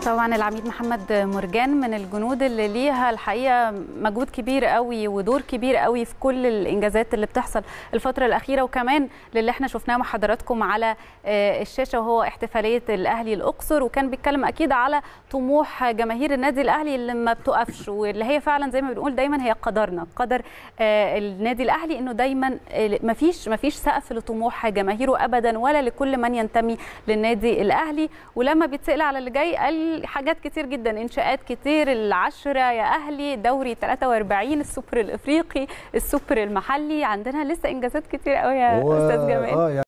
طبعا العميد محمد مرجان من الجنود اللي ليها الحقيقه مجهود كبير قوي ودور كبير قوي في كل الانجازات اللي بتحصل الفتره الاخيره وكمان للي احنا شفناه مع حضراتكم على الشاشه وهو احتفاليه الاهلي الاقصر وكان بيتكلم اكيد على طموح جماهير النادي الاهلي اللي ما بتقفش واللي هي فعلا زي ما بنقول دايما هي قدرنا قدر النادي الاهلي انه دايما ما فيش ما فيش سقف لطموح جماهيره ابدا ولا لكل من ينتمي للنادي الاهلي ولما بيتسال على اللي جاي قال حاجات كتير جدا انشاءات كتير العشرة يا اهلي دوري 43 السوبر الافريقي السوبر المحلي عندنا لسه انجازات كتير قوي يا استاذ جمال اه